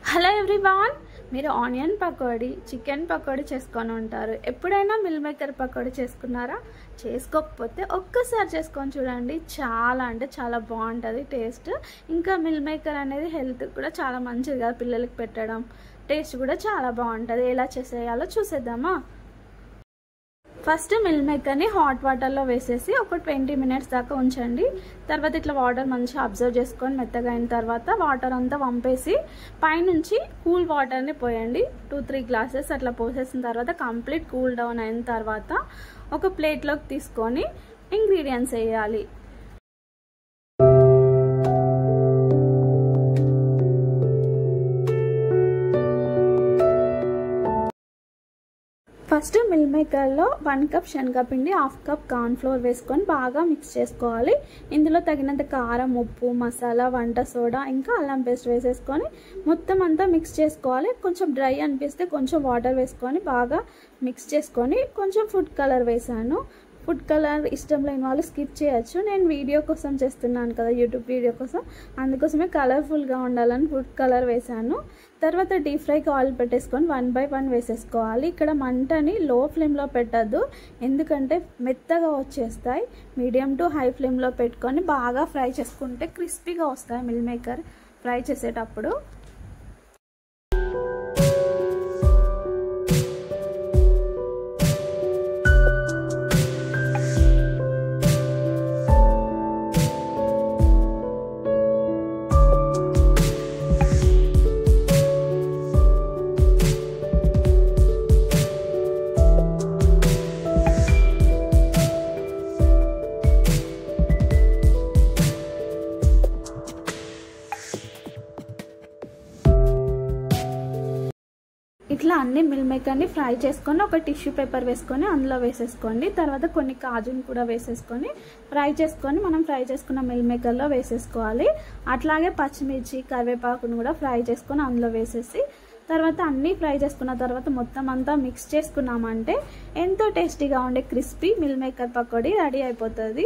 hello everyone మీరు onion pakodi chicken pakodi చేసుకొని ఉంటారు ఎప్పుడైనా మిల్ మేకర్ పకోడీ చేసుకున్నారా చేసుకోకపోతే ఒక్కసారి చేసుకొని చూడండి చాలా అంటే చాలా బాగుంటుంది టేస్ట్ ఇంకా మిల్ మేకర్ అనేది హెల్త్ కూడా చాలా మంచిది కదా పిల్లలకి పెట్టడం టేస్ట్ కూడా చాలా బాగుంటుంది ఎలా చేసేయాలో చూసేద్దామా ఫస్ట్ మిల్ మేకర్ని హాట్ వాటర్లో వేసేసి ఒక ట్వంటీ మినిట్స్ దాకా ఉంచండి తర్వాత ఇట్లా వాటర్ మంచిగా అబ్జర్వ్ చేసుకొని మెత్తగా అయిన తర్వాత వాటర్ అంతా వంపేసి పైనుంచి కూల్ వాటర్ని పోయండి టూ త్రీ గ్లాసెస్ అట్లా పోసేసిన తర్వాత కంప్లీట్ కూల్ డౌన్ అయిన తర్వాత ఒక ప్లేట్లోకి తీసుకొని ఇంగ్రీడియంట్స్ వేయాలి ఫస్ట్ మిల్ మేకర్లో వన్ కప్ శనగపిండి హాఫ్ కప్ కార్న్ ఫ్లోర్ వేసుకొని బాగా మిక్స్ చేసుకోవాలి ఇందులో తగినంత కారం ఉప్పు మసాలా వంట సోడా ఇంకా అల్లం పేస్ట్ వేసేసుకొని మొత్తం అంతా మిక్స్ చేసుకోవాలి కొంచెం డ్రై అనిపిస్తే కొంచెం వాటర్ వేసుకొని బాగా మిక్స్ చేసుకొని కొంచెం ఫుడ్ కలర్ వేసాను ఫుడ్ కలర్ ఇష్టం లేని వాళ్ళు స్కిప్ చేయొచ్చు నేను వీడియో కోసం చేస్తున్నాను కదా యూట్యూబ్ వీడియో కోసం అందుకోసమే కలర్ఫుల్గా ఉండాలని ఫుడ్ కలర్ వేసాను తర్వాత డీప్ ఫ్రైకి ఆయిల్ పెట్టేసుకొని వన్ బై వన్ వేసేసుకోవాలి ఇక్కడ మంటని లో ఫ్లేమ్లో పెట్టద్దు ఎందుకంటే మెత్తగా వచ్చేస్తాయి మీడియం టు హై ఫ్లేమ్లో పెట్టుకొని బాగా ఫ్రై చేసుకుంటే క్రిస్పీగా వస్తాయి మిల్ మేకర్ ఫ్రై చేసేటప్పుడు ఇట్లా అన్ని మిల్ మేకర్ని ఫ్రై చేసుకొని ఒక టిష్యూ పేపర్ వేసుకొని అందులో వేసేసుకోండి తర్వాత కొన్ని కాజుని కూడా వేసేసుకొని ఫ్రై చేసుకొని మనం ఫ్రై చేసుకున్న మిల్ మేకర్లో వేసేసుకోవాలి అట్లాగే పచ్చిమిర్చి కరివేపాకును కూడా ఫ్రై చేసుకొని అందులో వేసేసి తర్వాత అన్నీ ఫ్రై చేసుకున్న తర్వాత మొత్తం అంతా మిక్స్ చేసుకున్నామంటే ఎంతో టేస్టీగా ఉండే crispy meal maker pakodi ready అయిపోతుంది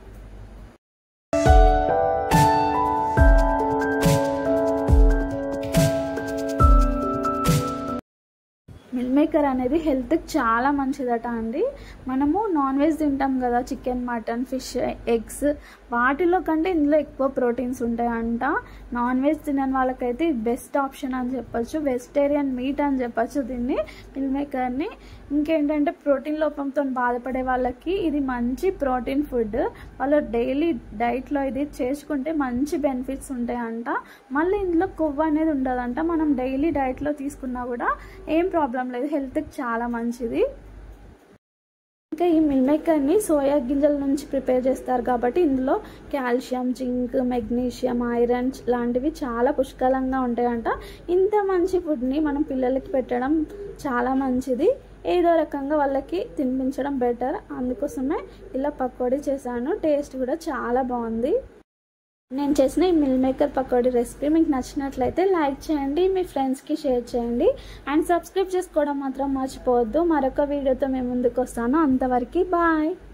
మిల్ మేకర్ అనేది హెల్త్కి చాలా మంచిదట అండి మనము నాన్ వెజ్ తింటాం కదా చికెన్ మటన్ ఫిష్ ఎగ్స్ వాటిలో కంటే ఇందులో ఎక్కువ ప్రోటీన్స్ ఉంటాయంట నాన్ వెజ్ తినని వాళ్ళకైతే బెస్ట్ ఆప్షన్ అని చెప్పొచ్చు వెజిటేరియన్ మీట్ అని చెప్పొచ్చు దీన్ని మిల్ మేకర్ని ఇంకేంటంటే ప్రోటీన్ లోపంతో బాధపడే వాళ్ళకి ఇది మంచి ప్రోటీన్ ఫుడ్ వాళ్ళు డైలీ డైట్లో ఇది చేసుకుంటే మంచి బెనిఫిట్స్ ఉంటాయంట మళ్ళీ ఇందులో కొవ్వు అనేది ఉండదంట మనం డైలీ డైట్లో తీసుకున్నా కూడా ఏం ప్రాబ్లం లేదు హెల్త్కి చాలా మంచిది ఇంకా ఈ మిల్ మేకర్ని సోయా గింజల నుంచి ప్రిపేర్ చేస్తారు కాబట్టి ఇందులో కాల్షియం జింక్ మెగ్నీషియం ఐరన్ లాంటివి చాలా పుష్కలంగా ఉంటాయంట ఇంత మంచి ఫుడ్ని మనం పిల్లలకి పెట్టడం చాలా మంచిది ఏదో రకంగా వాళ్ళకి తినిపించడం బెటర్ అందుకోసమే ఇలా పకోడీ చేశాను టేస్ట్ కూడా చాలా బాగుంది నేను చేసిన ఈ మిల్ మేకర్ పకోడీ రెసిపీ మీకు నచ్చినట్లయితే లైక్ చేయండి మీ ఫ్రెండ్స్కి షేర్ చేయండి అండ్ సబ్స్క్రైబ్ చేసుకోవడం మాత్రం మర్చిపోవద్దు మరొక వీడియోతో మేము ముందుకు వస్తాను అంతవరకు బాయ్